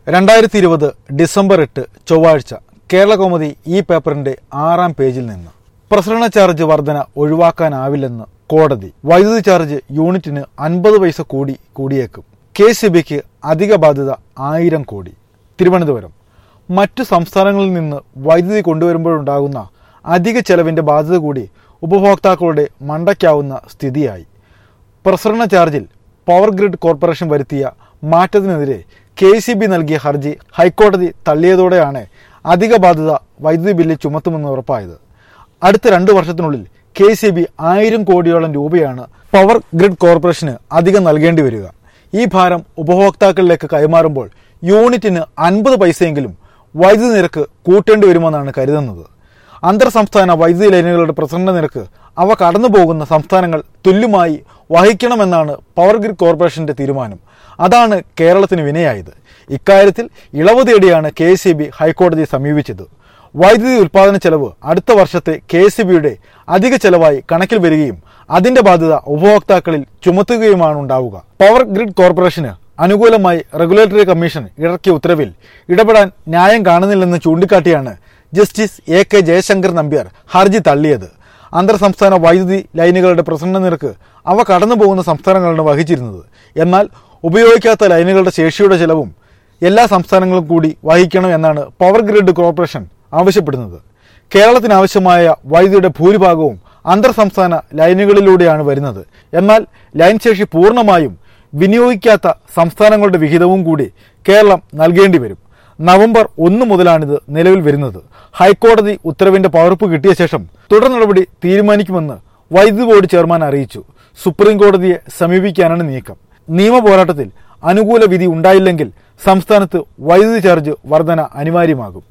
രണ്ടായിരത്തി ഇരുപത് ഡിസംബർ എട്ട് ചൊവ്വാഴ്ച കേരളകൗമുദി ഈ പേപ്പറിന്റെ ആറാം പേജിൽ നിന്ന് പ്രസരണ ചാർജ് വർധന ഒഴിവാക്കാനാവില്ലെന്ന് കോടതി വൈദ്യുതി ചാർജ് യൂണിറ്റിന് അൻപത് പൈസ കൂടി കൂടിയേക്കും കെ സി ബിക്ക് അധിക ബാധ്യത ആയിരം കോടി തിരുവനന്തപുരം മറ്റു സംസ്ഥാനങ്ങളിൽ നിന്ന് വൈദ്യുതി കൊണ്ടുവരുമ്പോഴുണ്ടാകുന്ന അധിക ചെലവിന്റെ ബാധ്യത കൂടി ഉപഭോക്താക്കളുടെ മണ്ടയ്ക്കാവുന്ന സ്ഥിതിയായി പ്രസരണ ചാർജിൽ പവർ ഗ്രിഡ് കോർപ്പറേഷൻ വരുത്തിയ മാറ്റത്തിനെതിരെ കെ സി ബി നൽകിയ ഹർജി ഹൈക്കോടതി തള്ളിയതോടെയാണ് അധിക ബാധ്യത വൈദ്യുതി ബില്ലിൽ ചുമത്തുമെന്ന് ഉറപ്പായത് അടുത്ത രണ്ടു വർഷത്തിനുള്ളിൽ കെ സി ബി ആയിരം കോടിയോളം രൂപയാണ് പവർ ഗ്രിഡ് കോർപ്പറേഷന് അധികം നൽകേണ്ടി വരിക ഈ ഭാരം ഉപഭോക്താക്കളിലേക്ക് കൈമാറുമ്പോൾ യൂണിറ്റിന് അൻപത് പൈസയെങ്കിലും വൈദ്യുതി നിരക്ക് കൂട്ടേണ്ടി വരുമെന്നാണ് കരുതുന്നത് അന്തർ സംസ്ഥാന വൈദ്യുതി ലൈനുകളുടെ പ്രസരണ നിരക്ക് അവ കടന്നുപോകുന്ന സംസ്ഥാനങ്ങൾ തുല്യമായി വഹിക്കണമെന്നാണ് പവർ ഗ്രിഡ് കോർപ്പറേഷന്റെ തീരുമാനം അതാണ് കേരളത്തിന് വിനയായത് ഇക്കാര്യത്തിൽ ഇളവ് തേടിയാണ് കെ സി ബി ഹൈക്കോടതിയെ സമീപിച്ചത് വൈദ്യുതി ഉൽപാദന ചെലവ് അടുത്ത വർഷത്തെ കെ സി ബിയുടെ അധിക ചെലവായി കണക്കിൽ വരികയും അതിന്റെ ബാധ്യത ഉപഭോക്താക്കളിൽ ചുമത്തുകയുമാണ് ഉണ്ടാവുക പവർ ഗ്രിഡ് കോർപ്പറേഷന് അനുകൂലമായി റെഗുലേറ്ററി കമ്മീഷൻ ഇറക്കിയ ഉത്തരവിൽ ഇടപെടാൻ ന്യായം കാണുന്നില്ലെന്ന് ചൂണ്ടിക്കാട്ടിയാണ് justice A K Jayasankar Nambiar ഹർജി തള്ളിയത് അന്തർ സംസ്ഥാന വൈദ്യുതി ലൈനുകളുടെ പ്രസരണ നിരക്ക് അവ കടന്നുപോകുന്ന സംസ്ഥാനങ്ങളാണ് വഹിച്ചിരുന്നത് എന്നാൽ ഉപയോഗിക്കാത്ത ലൈനുകളുടെ ശേഷിയുടെ ചെലവും എല്ലാ സംസ്ഥാനങ്ങളും കൂടി വഹിക്കണം എന്നാണ് പവർ ഗ്രിഡ് കോർപ്പറേഷൻ ആവശ്യപ്പെടുന്നത് കേരളത്തിന് ആവശ്യമായ വൈദ്യുതിയുടെ ഭൂരിഭാഗവും അന്തർ സംസ്ഥാന ലൈനുകളിലൂടെയാണ് വരുന്നത് എന്നാൽ ലൈൻ ശേഷി പൂർണ്ണമായും വിനിയോഗിക്കാത്ത സംസ്ഥാനങ്ങളുടെ വിഹിതവും കൂടി കേരളം നൽകേണ്ടി വരും നവംബർ ഒന്ന് മുതലാണിത് നിലവിൽ വരുന്നത് ഹൈക്കോടതി ഉത്തരവിന്റെ പകർപ്പ് കിട്ടിയ ശേഷം തുടർ നടപടി തീരുമാനിക്കുമെന്ന് വൈദ്യുതി ബോർഡ് ചെയർമാൻ അറിയിച്ചു സുപ്രീം കോടതിയെ സമീപിക്കാനാണ് നീക്കം നിയമ പോരാട്ടത്തിൽ അനുകൂല വിധി ഉണ്ടായില്ലെങ്കിൽ സംസ്ഥാനത്ത് വൈദ്യുതി ചാർജ് വർധന അനിവാര്യമാകും